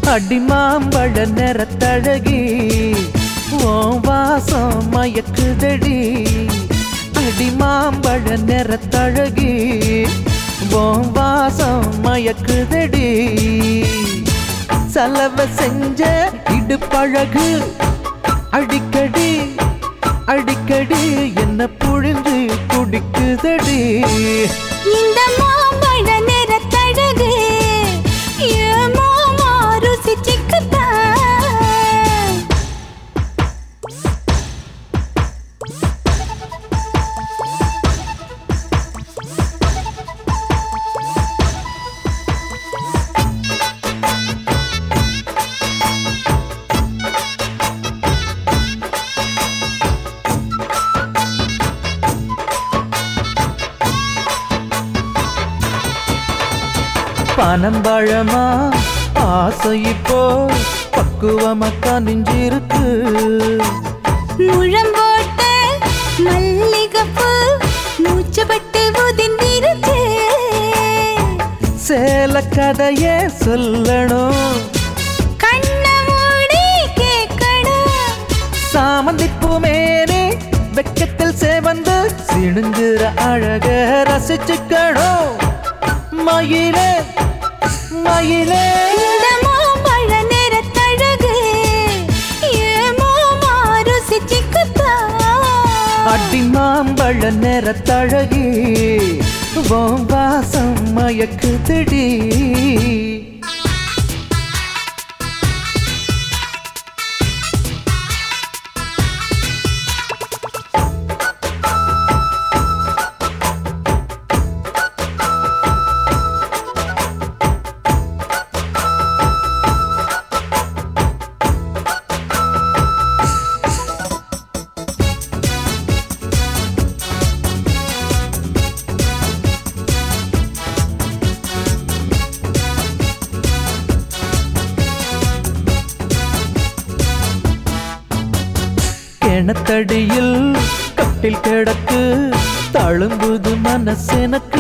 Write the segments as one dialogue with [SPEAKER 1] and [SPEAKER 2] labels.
[SPEAKER 1] அடிமாம்பழ நிறத்தழகி ஓம் வாசம் மயக்குதடி அடிமாம்பழ நிறத்தழகி ஓம் வாசம் மயக்குதடி சலவ செஞ்ச இடுப்பழகு அடிக்கடி அடிக்கடி என்ன புழிஞ்சு குடிக்குதடி
[SPEAKER 2] இந்த மாம்பழ நிறத்தழகு ஏமாமா ருசிச்சுக்குதா
[SPEAKER 1] பனம்பழமா ஆசை இப்போ பக்குவமா கனிஞ்சிருக்கு
[SPEAKER 2] முழம் போட்ட மல்லிகைப்பூ மூச்சுப்பட்டு உதிர்ந்திருக்கு
[SPEAKER 1] சேல கதையே சொல்லணும்
[SPEAKER 2] கண்ண மூடி கேட்கணும்
[SPEAKER 1] சாமந்திப்பூ மேனே வெக்கத்தில் சேவந்து சிணுங்குற அழக ரசிச்சுக்கணும் மயிலே மயிலே
[SPEAKER 2] இந்த மாம்பழ நிறத்தழகு ஏமாமா ருசிச்சுக்குதா
[SPEAKER 1] அடி மாம்பழ நிறத்தழகி உன் வாசம் மயக்குதடி கிணத்தடியில் கட்டில் கிடக்கு தழும்புது மனசெனக்கு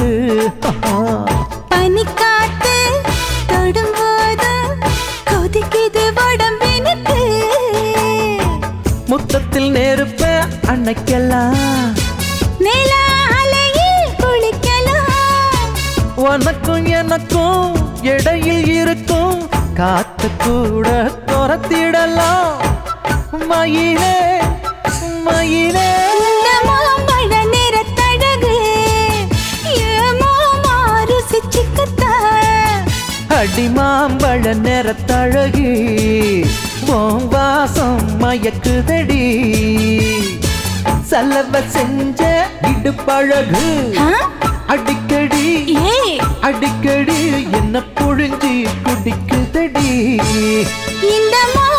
[SPEAKER 2] பனிக்காத்து தொடும்போது கொதிக்குது உடம்பினுக்கு
[SPEAKER 1] முத்தத்தில் நெருப்ப அன்னைக்கெல்லாம்
[SPEAKER 2] நில அலையில் குளிக்கலாம்
[SPEAKER 1] உனக்கும் எனக்கும் இடையில் இருக்கும் காத்து கூட துரத்திடலாம் மயிலே மயிலே
[SPEAKER 2] இந்த மாம்பழ நிறத்தழகு ஏமாமா ருசிச்சுக்குதா
[SPEAKER 1] அடி மாம்பழ நிறத்தழகி உன் வாசம் மயக்குதடி சலவ செஞ்ச இடுப்பழகு
[SPEAKER 2] ஆ?
[SPEAKER 1] அடிக்கடி
[SPEAKER 2] ஏய்
[SPEAKER 1] அடிக்கடி என்ன புழிஞ்சி குடிக்குதடி
[SPEAKER 2] இந்த மா